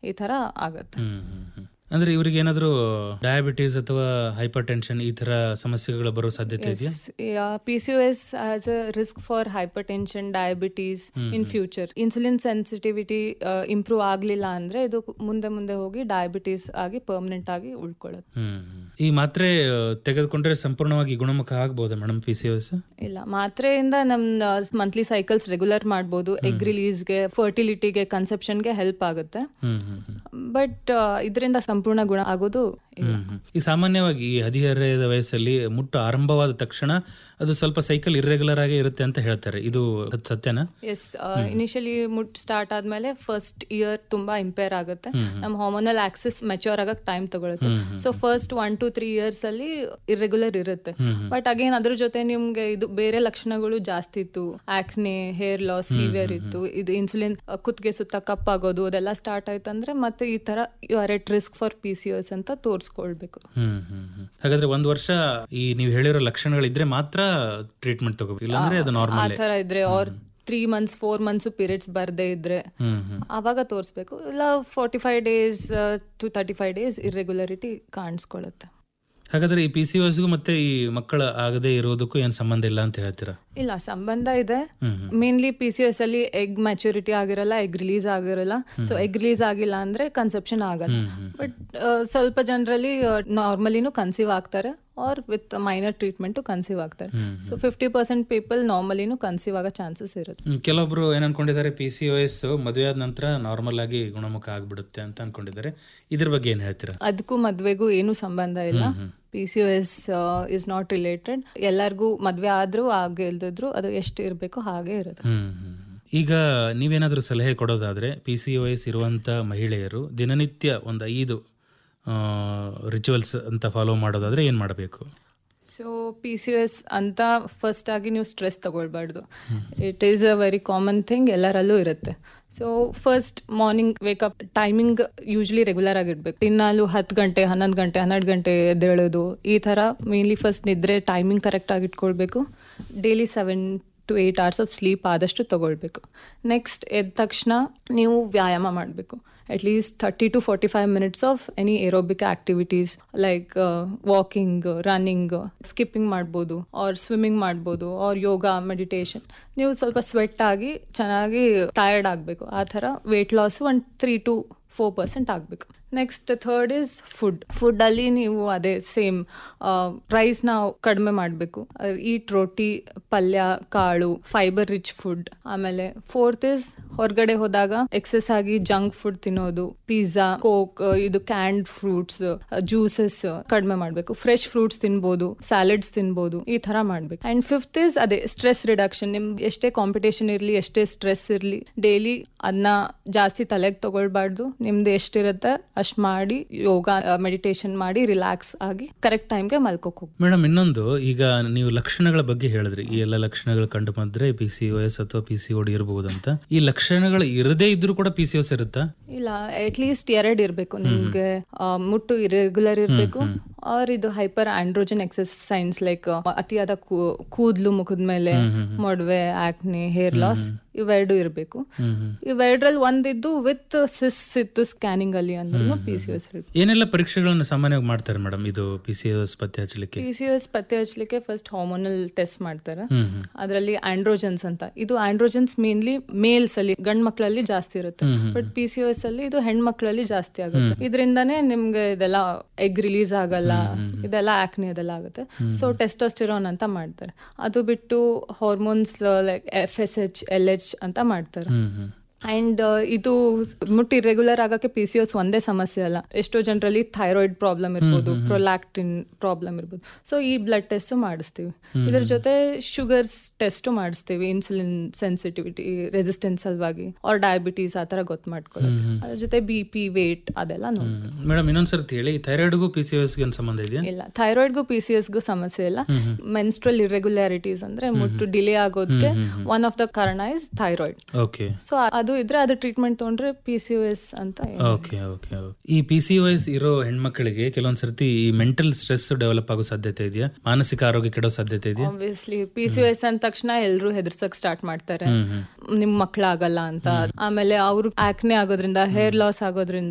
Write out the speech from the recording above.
ಈ ತರ ಆಗತ್ತೆ ಹ್ಮ್ ಹ್ಮ್ ಹ್ಮ್. ಅಂದ್ರೆ ಇವರಿಗೆ ಏನಾದ್ರು ಡಯಾಬಿಟೀಸ್ ಅಥವಾ ಹೈಪರ್ ಟೆನ್ಷನ್ ಈ ತರ ಸಮಸ್ಯೆಗಳು ಬರೋ ಸಾಧ್ಯತೆ ಇದೆಯಾ P C S as a risk for hypertension diabetes in future insulin sensitivity improve ಆಗ್ಲಿಲ್ಲ ಅಂದ್ರೆ ಇದು ಮುಂದೆ ಮುಂದೆ ಹೋಗಿ ಡಯಾಬಿಟೀಸ್ ಆಗಿ ಪರ್ಮನೆಂಟ್ ಆಗಿ ಉಳ್ಕೊಳ್ಳುತ್ತೆ ಹ್ಮ್ ಹ್ಮ್. ಈ ಮಾತ್ರೆ ಆ, ತೆಗೆದುಕೊಂಡ್ರೆ ಸಂಪೂರ್ಣವಾಗಿ ಗುಣಮುಖ ಆಗ್ಬೋದಾ ಮೇಡಮ್ ಪಿ ಸಿ ಎಸ್ ಇಲ್ಲ ಮಾತ್ರೆಯಿಂದ ನಮ್ ಮಂತ್ಲಿ ಸೈಕಲ್ಸ್ ರೆಗ್ಯುಲರ್ ಮಾಡ್ಬೋದು ಎಗ್ ರಿಲೀಸ್ಗೆ ಫರ್ಟಿಲಿಟಿಗೆ ಕನ್ಸೆಪ್ಷನ್ಗೆ ಹೆಲ್ಪ್ ಆಗುತ್ತೆ ಹ್ಮ್ ಹ್ಮ್ ಹ್ಮ್. ಬಟ್ ಇದರಿಂದ ಸಂಪೂರ್ಣ ಗುಣ ಆಗೋದು ಇಲ್ಲ ಹ್ಮ್ ಹ್ಮ್. ಈ ಸಾಮಾನ್ಯವಾಗಿ ಈ ಹದಿಹರೆಯದ ವಯಸ್ಸಲ್ಲಿ ಮುಟ್ಟು ಆರಂಭವಾದ ತಕ್ಷಣ ಅದು ಸ್ವಲ್ಪ ಸೈಕಲ್ ಇರ್ರೆಗ್ಯುಲರ್ ಆಗಿ ಇರುತ್ತೆ ಅಂತ ಹೇಳ್ತಾರೆ ಇದು ಅದ್ ಸತ್ಯನಾ ಎಸ್ ಇನಿಷಿಯಲಿ ಮುಟ್ ಸ್ಟಾರ್ಟ್ ಆದ್ಮೇಲೆ ಫಸ್ಟ್ ಇಯರ್ ತುಂಬಾ ಇಂಪೇರ್ ಆಗುತ್ತೆ ನಮ್ಮ ಹಾರ್ಮೋನಲ್ ಆಕ್ಸಿಸ್ ಮೆಚೂರ್ ಆಗಕ್ ಟೈಮ್ ತಗೊಳುತ್ತೆ so first one two three years ಅಲ್ಲಿ ಇರ್ರೆಗ್ಯುಲರ್ ಇರುತ್ತೆ ಬಟ್ ಅಗೇನ್ ಅದ್ರ ಜೊತೆ ನಿಮ್ಗೆ ಇದು ಬೇರೆ ಲಕ್ಷಣಗಳು ಜಾಸ್ತಿ ಇತ್ತು ಆಕ್ನೆ ಹೇರ್ ಲಾಸ್ ಸಿವಿಯರ್ ಇತ್ತು ಇದು ಇನ್ಸುಲಿನ್ ಕುತ್ತಿಗೆ ಸುತ್ತ ಕಪ್ಪಾಗೋದು ಅದೆಲ್ಲ ಸ್ಟಾರ್ಟ್ ಆಯ್ತಂದ್ರೆ ಮತ್ತೆ ಈ ತರ you are at risk for P C S ಅಂತ ತೋರಿಸ್ಕೊಳ್ಬೇಕು ಹ್ಮ್ ಹ್ಮ್ ಹ್ಮ್. ಹಾಗಾದ್ರೆ ಒಂದ್ ವರ್ಷ ಈ ನೀವು ಹೇಳಿರೋ ಲಕ್ಷಣಗಳಿದ್ರೆ ಮಾತ್ರ ಟ್ರೀಟ್ಮೆಂಟ್ ತಗೋಬೇಕು ಇಲ್ಲಾಂದ್ರೆ ಅದು ಆ ನಾರ್ಮಲ್ ತರ ಇದ್ರೆ or three months four months periods ಬರ್ದೇ ಇದ್ರೆ ಹ್ಮ್ ಹ್ಮ್ ಆವಾಗ ತೋರಿಸ್ಬೇಕು ಇಲ್ಲ forty five days to thirty five days irregularity ಕಾಣಿಸ್ಕೊಳ್ಳುತ್ತೆ ಹಾಗಾದ್ರೆ ಈ ಪಿ ಸಿ ಗೂ ಮತ್ತೆ ಈ ಮಕ್ಕಳ ಆಗದೆ ಇರೋದಕ್ಕೂ ಏನ್ ಸಂಬಂಧ ಇಲ್ಲ ಅಂತ ಹೇಳ್ತೀರಾ ಇಲ್ಲ ಸಂಬಂಧ ಇದೆ hmm mainly P C S ಅಲ್ಲಿ ಎಗ್ ಮ್ಯಾಚುರಿಟಿ ಆಗಿರಲ್ಲ ಎಗ್ ರಿಲೀಸ್ ಆಗಿರಲ್ಲ ಸೊ ಎಗ್ ರಿಲೀಸ್ ಆಗಿಲ್ಲ ಅಂದ್ರೆ ಕನ್ಸೆಪ್ಷನ್ ಆಗಲ್ಲ ಬಟ್ ಸ್ವಲ್ಪ ಜನರಲ್ಲಿ ನಾರ್ಮಲಿನೂ ಕನ್ಸೀವ್ ಆಗ್ತಾರೆ or with minor treatment conceive ಆಗ್ತಾರೆ ಸೊ ಫಿಫ್ಟಿ ಪರ್ಸೆಂಟ್ ಪೀಪಲ್ ನಾರ್ಮಲಿನೂ ಕನ್ಸೀವ್ ಆಗೋ ಚಾನ್ಸಸ್ ಇರುತ್ತೆ ಹ್ಮ್, ಕೆಲವೊಬ್ರು ಏನ್ ಅನ್ಕೊಂಡಿದ್ದಾರೆ ಪಿ ಸಿ ಓ ಎಸ್ ಮದುವೆ ಆದ ನಂತರ ನಾರ್ಮಲ್ ಆಗಿ ಗುಣಮುಖ ಆಗ್ಬಿಡುತ್ತೆ ಅಂತ ಅನ್ಕೊಂಡಿದ್ದಾರೆ ಇದ್ರ ಬಗ್ಗೆ ಏನ್ ಹೇಳ್ತೀರಾ ಅದಕ್ಕೂ ಮದ್ವೆಗೂ ಏನು ಸಂಬಂಧ ಇಲ್ಲ P C S is not related ಎಲ್ಲರಿಗೂ ಮದ್ವೆ ಆದ್ರೂ ಹಾಗೆ ಇಲ್ದಿದ್ರು ಅದು ಎಷ್ಟು ಇರಬೇಕು ಹಾಗೆ ಇರುತ್ತೆ ಹ್ಮ್ ಹ್ಮ್. ಈಗ ನೀವೇನಾದ್ರೂ ಸಲಹೆ ಕೊಡೋದಾದ್ರೆ ಪಿ ಸಿ ಓ ಎಸ್ ಇರುವಂತ ಮಹಿಳೆಯರು ದಿನನಿತ್ಯ ಒಂದು ಐದು ರಿಚುವಲ್ಸ್ ಅಂತ ಫಾಲೋ ಮಾಡೋದಾದ್ರೆ ಏನ್ ಮಾಡಬೇಕು ಸೊ ಪಿ ಸಿ ಎಸ್ ಅಂತ ಫಸ್ಟ್ ಆಗಿ ನೀವು ಸ್ಟ್ರೆಸ್ ತಗೊಳ್ಬಾರ್ದು it is a very common thing ಎಲ್ಲರಲ್ಲೂ ಇರುತ್ತೆ so first morning wake up timing usually regular ಆಗಿರ್ಬೇಕು ದಿನಾಲು ಹತ್ತು ಗಂಟೆ ಹನ್ನೊಂದು ಗಂಟೆ ಹನ್ನೆರಡು ಗಂಟೆ ಎದ್ದೇಳೋದು ಈ ಥರ ಮೇನ್ಲಿ ಫಸ್ಟ್ ನಿದ್ರೆ ಟೈಮಿಂಗ್ ಕರೆಕ್ಟ್ ಆಗಿ ಇಟ್ಕೊಳ್ಬೇಕು daily seven to eight hours of sleep ಆದಷ್ಟು ತಗೊಳ್ಬೇಕು ನೆಕ್ಸ್ಟ್ ಎದ್ದ ತಕ್ಷಣ ನೀವು ವ್ಯಾಯಾಮ ಮಾಡಬೇಕು at least 30 to 45 minutes of any aerobic activities like uh, walking, uh, running, uh, skipping ಮಾಡ್ಬೋದು ಆರ್ ಸ್ವಿಮ್ಮಿಂಗ್ ಮಾಡ್ಬೋದು ಆರ್ ಯೋಗ ಮೆಡಿಟೇಷನ್ ನೀವು ಸ್ವಲ್ಪ ಸ್ವೆಟ್ ಆಗಿ ಚೆನ್ನಾಗಿ ಟಯರ್ಡ್ ಆಗಬೇಕು ಆ ಥರ ವೇಟ್ ಲಾಸ್ ಒಂದು ತ್ರೀ ಟು ಫೋರ್ ಪರ್ಸೆಂಟ್ ಆಗಬೇಕು next third is food food ಅಲ್ಲಿ ನೀವು ಅದೇ ಸೇಮ್ ಪ್ರೈಸ್ ನಾವು ಕಡಿಮೆ ಮಾಡಬೇಕು ಈಟ್ ರೋಟಿ ಪಲ್ಯ ಕಾಳು ಫೈಬರ್ ರಿಚ್ ಫುಡ್ ಆಮೇಲೆ ಫೋರ್ತ್ ಇಸ್ ಹೊರಗಡೆ ಹೋದಾಗ ಎಕ್ಸೆಸ್ ಆಗಿ ಜಂಕ್ ಫುಡ್ ತಿನ್ನೋದು ಪಿಜ್ಜಾ ಕೋಕ್ ಇದು ಕ್ಯಾಂಡ್ ಫ್ರೂಟ್ಸ್ ಜ್ಯೂಸಸ್ ಕಡಿಮೆ ಮಾಡಬೇಕು ಫ್ರೆಶ್ ಫ್ರೂಟ್ಸ್ ತಿನ್ಬೋದು ಸ್ಯಾಲಡ್ಸ್ ತಿನ್ಬೋದು ಈ ತರ ಮಾಡ್ಬೇಕು ಅಂಡ್ ಫಿಫ್ತ್ ಇಸ್ ಅದೇ ಸ್ಟ್ರೆಸ್ ರಿಡಕ್ಷನ್ ನಿಮ್ಗೆ ಎಷ್ಟೇ ಕಾಂಪಿಟೇಷನ್ ಇರಲಿ ಎಷ್ಟೇ ಸ್ಟ್ರೆಸ್ ಇರಲಿ ಡೈಲಿ ಅದನ್ನ ಜಾಸ್ತಿ ತಲೆಗೆ ತಗೊಳ್ಬಾರ್ದು ನಿಮ್ದು ಎಷ್ಟಿರುತ್ತೆ ಅಷ್ಟ್ ಮಾಡಿ ಯೋಗ ಮೆಡಿಟೇಷನ್ ಮಾಡಿ ರಿಲ್ಯಾಕ್ಸ್ ಆಗಿ ಕರೆಕ್ಟ್ ಟೈಮ್ಗೆ ಮಲ್ಕೋಕ್ ಹೋಗಿ ಮೇಡಮ್ ಇನ್ನೊಂದು ಈಗ ನೀವು ಲಕ್ಷಣಗಳ ಬಗ್ಗೆ ಹೇಳಿದ್ರಿ ಈ ಎಲ್ಲ ಲಕ್ಷಣಗಳು ಕಂಡು ಬಂದ್ರೆ ಪಿ ಸಿ ಓ ಎಸ್ ಅಥವಾ ಪಿ ಸಿ ಓಡಿ ಇರಬಹುದು ಅಂತ ಈ ಲಕ್ಷಣಗಳು ಇರದೇ ಇದ್ರೂ ಕೂಡ ಪಿ ಸಿ ಓಸ್ ಇರುತ್ತಾ ಇಲ್ಲ ಅಟ್ ಲೀಸ್ಟ್ ಎರಡ್ ಇರ್ಬೇಕು ನಿಮ್ಗೆ ಆ, ಮುಟ್ಟು ಇರೆಗ್ಯುಲರ್ ಇರ್ಬೇಕು ಆರ್ ಇದು hyper androgen excess signs like ಅತಿಯಾದ ಕೂ- ಕೂದ್ಲು ಮುಖದ ಮೇಲೆ ಮೊಡವೆ ಆಕ್ನೆ ಹೇರ್ ಲಾಸ್ ಇವೆರಡು ಇರಬೇಕು ಇವೆರಡ್ರಲ್ಲಿ ಒಂದಿದ್ದು ವಿತ್ ಸಿಸ್ ಇತ್ತು ಸ್ಕ್ಯಾನಿಂಗ್ ಅಲ್ಲಿ ಅಂದ್ರೂ ಪಿ ಸಿ ಎಸ್ ಏನೆಲ್ಲ ಪರೀಕ್ಷೆಗಳನ್ನು ಸಾಮಾನ್ಯವಾಗಿ ಮಾಡ್ತಾರೆ ಮೇಡಮ್ ಇದು ಪಿ ಸಿ ಓಸ್ ಪತ್ತೆ ಹಚ್ಚಲಿಕ್ಕೆ ಪಿ ಸಿ ಎಸ್ ಪತ್ತೆ ಹಚ್ಚಲಿಕ್ಕೆ ಫಸ್ಟ್ ಹಾರ್ಮೋನಲ್ ಟೆಸ್ಟ್ ಮಾಡ್ತಾರೆ ಹ್ಮ್ ಹ್ಮ್. ಅದರಲ್ಲಿ ಆಂಡ್ರೋಜನ್ಸ್ ಅಂತ ಇದು ಆಂಡ್ರೋಜನ್ಸ್ ಮೇನ್ಲಿ ಮೇಲ್ಸ್ ಅಲ್ಲಿ ಗಂಡ್ ಮಕ್ಕಳಲ್ಲಿ ಜಾಸ್ತಿ ಇರುತ್ತೆ ಬಟ್ ಪಿ ಸಿ ಎಸ್ ಅಲ್ಲಿ ಇದು ಹೆಣ್ಮಕ್ಳಲ್ಲಿ ಜಾಸ್ತಿ ಆಗುತ್ತೆ ಇದರಿಂದಾನೇ ನಿಮ್ಗೆ ಇದೆಲ್ಲ ಎಗ್ ರಿಲೀಸ್ ಆಗಲ್ಲ ಇದೆಲ್ಲ ಆಕ್ನಿ ಅದೆಲ್ಲ ಆಗುತ್ತೆ ಸೊ ಟೆಸ್ಟೋಸ್ಟಿರೋನ್ ಅಂತ ಮಾಡ್ತಾರೆ ಅದು ಬಿಟ್ಟು hormones like F S H L H ಅಂತ ಮಾಡ್ತಾರೆ ಹ್ಮ್ ಹ್ಮ್ ಅಂಡ್ ಇದು ಮುಟ್ಟು ಇರೆಗ್ಯುಲರ್ ಆಗಕ್ಕೆ ಪಿ ಸಿ ಎಸ್ ಒಂದೇ ಸಮಸ್ಯೆ ಅಲ್ಲ ಎಷ್ಟೋ ಜನರಲ್ಲಿ ಥೈರಾಯ್ಡ್ ಪ್ರಾಬ್ಲಮ್ ಇರ್ಬೋದು ಪ್ರೊಲ್ಯಾಕ್ಟಿನ್ ಪ್ರಾಬ್ಲಮ್ ಇರ್ಬೋದು ಸೊ ಈ ಬ್ಲಡ್ ಟೆಸ್ಟ್ ಮಾಡಿಸ್ತೀವಿ ಇದ್ರ ಜೊತೆ ಶುಗರ್ಸ್ ಟೆಸ್ಟ್ ಮಾಡಿಸ್ತೀವಿ ಇನ್ಸುಲಿನ್ ಸೆನ್ಸಿಟಿವಿಟಿ ರೆಸಿಸ್ಟೆನ್ಸ್ ಸಲುವಾಗಿ ಆರ್ ಡಯಾಬಿಟೀಸ್ ಆ ಥರ ಗೊತ್ತು ಮಾಡ್ಕೊಳ್ಳೋಕೆ ಅದ್ರ ಜೊತೆ ಬಿ ಪಿ ವೇಟ್ ಅದೆಲ್ಲ ನೋಡಿ ಮೇಡಮ್ ಇನ್ನೊಂದ್ಸರ್ತಿ ಹೇಳಿ ಥೈರಾಯ್ಡ್ಗೂ ಪಿ ಸಿ ಓಸ್ಗೆ ಏನು ಸಂಬಂಧ ಇದೆಯಾ ಇಲ್ಲ ಥೈರಾಯ್ಡ್ಗೂ ಪಿ ಸಿ ಎಸ್ಗೂ ಸಮಸ್ಯೆ ಇಲ್ಲ ಮೆನ್ಸ್ಟ್ರಲ್ ಇರೆಗ್ಯುಲಾರಿಟೀಸ್ ಅಂದ್ರೆ ಮುಟ್ಟು ಡಿಲೇ ಆಗೋದಕ್ಕೆ ಒನ್ ಆಫ್ ದ ಕಾರಣ ಇಸ್ ಥೈರಾಯ್ಡ್ ಓಕೆ ಸೊ ಅದು ಇದ್ರೆ ಅದು ಟ್ರೀಟ್ಮೆಂಟ್ ತಗೊಂಡ್ರೆ ಪಿ ಸಿ ಎಸ್ ಅಂತ ಏನು ಓಕೆ ಓಕೆ ಈ ಪಿ ಸಿ ಓ ಎಸ್ ಇರೋ ಹೆಣ್ಮಕ್ಳಿಗೆ ಕೆಲವೊಂದ್ಸರ್ತಿ ಈ ಮೆಂಟಲ್ ಸ್ಟ್ರೆಸ್ ಡೆವಲಪ್ ಆಗೋ ಸಾಧ್ಯತೆ ಇದೆಯಾ ಮಾನಸಿಕ ಆರೋಗ್ಯ ಕೆಡೋ ಸಾಧ್ಯತೆ ಇದೆಯಾ ಆಬ್ವಿಯಸ್ಲಿ ಪಿ ಸಿ ಎಸ್ ಅಂದ ತಕ್ಷಣ ಎಲ್ರು ಹೆದರ್ಸಕ್ ಸ್ಟಾರ್ಟ್ ಮಾಡ್ತಾರೆ ನಿಮ್ ಮಕ್ಳಾಗಲ್ಲ ಅಂತ ಆಮೇಲೆ ಅವ್ರು ಆಕ್ನೆ ಆಗೋದ್ರಿಂದ ಹೇರ್ ಲಾಸ್ ಆಗೋದ್ರಿಂದ